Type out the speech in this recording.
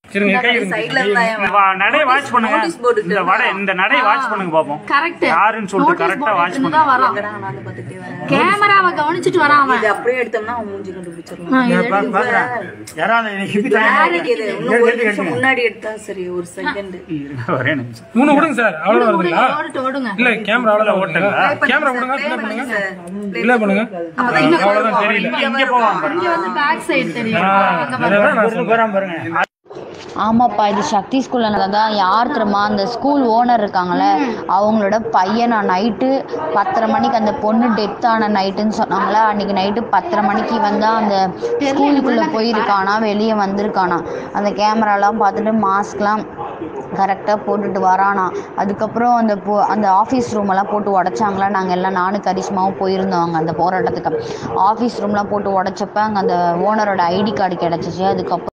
இருங்க கை இந்த இருங்க சைடுல இருந்தா இந்த வா- நடைய வாட்ச் பண்ணுங்க notice board கிட்ட இந்த வடை இந்த நடைய வாட்ச் பண்ணுங்க பாப்போம் கரெக்ட் யாருன்னு சொல்லிட்டு கரெக்டா வாட்ச் பண்ணுங்க தான் வரான் எங்கடா நான் பார்த்துட்டே வரேன் கேமராவை கவனிச்சிட்டு வரான் அவன் இது அப்படியே எடுத்தோம்னா அவன் மூஞ்சி கண்டுபிடிச்சிடலாம் ஆ, இது பா- பாக்குறேன். யாராவது என்னை ஹிப்பி தானே? யாருக்கு இது இன்னும் ஒரு எடுத்து நிமிஷம் கட்டுங்க. முன்னாடி எடுத்தா சரி ஒரு செகண்ட் இருங்க, ஒரே நிமிஷம் மூணு விடுங்க சார் அவ்வளவு வருதுங்களா ஓடிட்டு ஓடுங்க இல்ல கேமரா அவ்வளவு ஓட்டுங்க கேமரா விடுங்க play இல்ல பண்ணுங்க பண்ணுங்க சார் இல்ல பண்ணுங்க அப்பதான் இன்னும் அவ்வளவுதான் தெரியல இங்க போவான் பாருங்க இங்க வந்து பேக் சைடு தெரியும் அங்க பாரு. அதான் நான் இருந்து போறான் பாருங்க ஆமாப்பா இது சக்தி ஸ்கூல்ல தான் யார் தெரியுமா அந்த ஸ்கூல் ஓனர் இருக்காங்கல்ல அவங்களோட பையன் நான் நைட்டு பத்தரை மணிக்கு அந்த பொண்ணு டெத் ஆன நைட்டுன்னு சொன்னாங்களா அன்னைக்கு நைட்டு பத்தரை மணிக்கு வந்து அந்த ஸ்கூலுக்குள்ளே போயிருக்கானா வெளியே வந்திருக்கானா அந்த கேமராலாம் பார்த்துட்டு மாஸ்க்லாம் கரெக்டாக போட்டுட்டு வரானா அதுக்கப்புறம் அந்த போ அந்த ஆஃபீஸ் ரூமெல்லாம் போட்டு உடச்சாங்களா நாங்கள் எல்லாம் நானும் கரிஷ்மாவும் போயிருந்தோம் அந்த போராட்டத்துக்கு ஆஃபீஸ் ரூம்லாம் போட்டு உடச்சப்ப அங்கே அந்த ஓனரோட ஐடி கார்டு கிடச்சிச்சு அதுக்கப்புறம்